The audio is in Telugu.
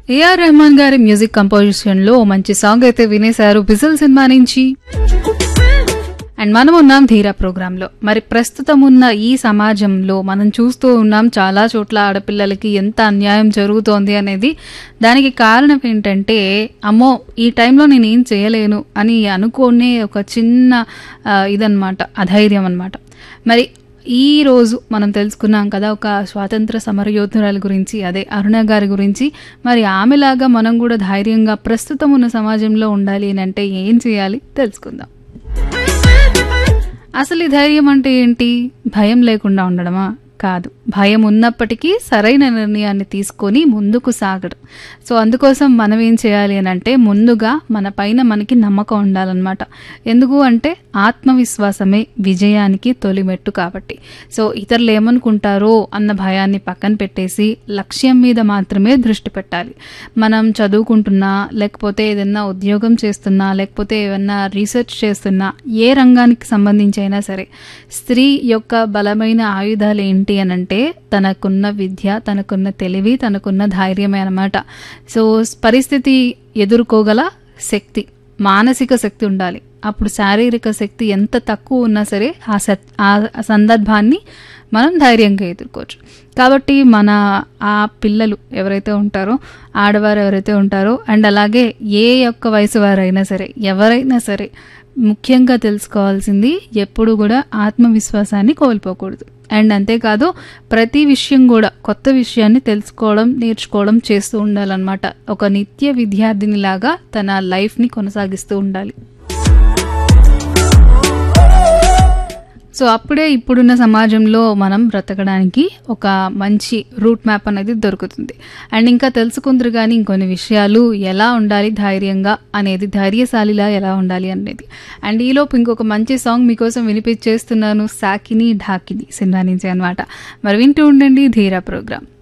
ఏఆర్ రెహమాన్ గారి మ్యూజిక్ కంపోజిషన్ లో మంచి సాంగ్ అయితే వినేశారు బిజిల్ సినిమా నుంచి అండ్ మనం ఉన్నాం ధీరా ప్రోగ్రామ్ లో మరి ప్రస్తుతం ఉన్న ఈ సమాజంలో మనం చూస్తూ ఉన్నాం చాలా చోట్ల ఆడపిల్లలకి ఎంత అన్యాయం జరుగుతోంది అనేది దానికి కారణం ఏంటంటే అమ్మో ఈ టైంలో నేను ఏం చేయలేను అని అనుకునే ఒక చిన్న ఆ, ఇదన్నమాట అధైర్యం అన్నమాట మరి ఈ రోజు మనం తెలుసుకున్నాం కదా ఒక స్వాతంత్ర సమరయోధురాల గురించి అదే అరుణ గారి గురించి మరి ఆమెలాగా మనం కూడా ధైర్యంగా ప్రస్తుతం ఉన్న సమాజంలో ఉండాలి అని అంటే ఏం చేయాలి తెలుసుకుందాం అసలు ఈ ధైర్యం అంటే ఏంటి భయం లేకుండా ఉండడమా కాదు భయం ఉన్నప్పటికీ సరైన నిర్ణయాన్ని తీసుకొని ముందుకు సాగడం సో అందుకోసం మనం ఏం చేయాలి అని అంటే ముందుగా మన పైన మనకి నమ్మకం ఉండాలన్నమాట ఎందుకు అంటే ఆత్మవిశ్వాసమే విజయానికి తొలిమెట్టు కాబట్టి సో ఇతరులు ఏమనుకుంటారో అన్న భయాన్ని పక్కన పెట్టేసి లక్ష్యం మీద మాత్రమే దృష్టి పెట్టాలి మనం చదువుకుంటున్నా లేకపోతే ఏదైనా ఉద్యోగం చేస్తున్నా లేకపోతే ఏదైనా రీసెర్చ్ చేస్తున్నా ఏ రంగానికి సంబంధించి అయినా సరే స్త్రీ యొక్క బలమైన ఆయుధాలు ఏంటి అని అంటే తనకున్న విద్య తనకున్న తెలివి తనకున్న ధైర్యమే అనమాట సో పరిస్థితి ఎదుర్కోగల శక్తి మానసిక శక్తి ఉండాలి అప్పుడు శారీరక శక్తి ఎంత తక్కువ ఉన్నా సరే ఆ సత్ ఆ సందర్భాన్ని మనం ధైర్యంగా ఎదుర్కోవచ్చు కాబట్టి మన ఆ పిల్లలు ఎవరైతే ఉంటారో ఆడవారు ఎవరైతే ఉంటారో అండ్ అలాగే ఏ యొక్క వయసు వారైనా సరే ఎవరైనా సరే ముఖ్యంగా తెలుసుకోవాల్సింది ఎప్పుడు కూడా ఆత్మవిశ్వాసాన్ని కోల్పోకూడదు అండ్ అంతేకాదు ప్రతి విషయం కూడా కొత్త విషయాన్ని తెలుసుకోవడం నేర్చుకోవడం చేస్తూ ఉండాలన్నమాట ఒక నిత్య విద్యార్థినిలాగా తన లైఫ్ని కొనసాగిస్తూ ఉండాలి సో అప్పుడే ఇప్పుడున్న సమాజంలో మనం బ్రతకడానికి ఒక మంచి రూట్ మ్యాప్ అనేది దొరుకుతుంది అండ్ ఇంకా తెలుసుకుందరు కానీ ఇంకొన్ని విషయాలు ఎలా ఉండాలి ధైర్యంగా అనేది ధైర్యశాలిలా ఎలా ఉండాలి అనేది అండ్ ఈలోపు ఇంకొక మంచి సాంగ్ మీకోసం వినిపించేస్తున్నాను సాకిని ఢాకిని సినిమా నుంచి అనమాట మరి వింటూ ఉండండి ధీరా ప్రోగ్రామ్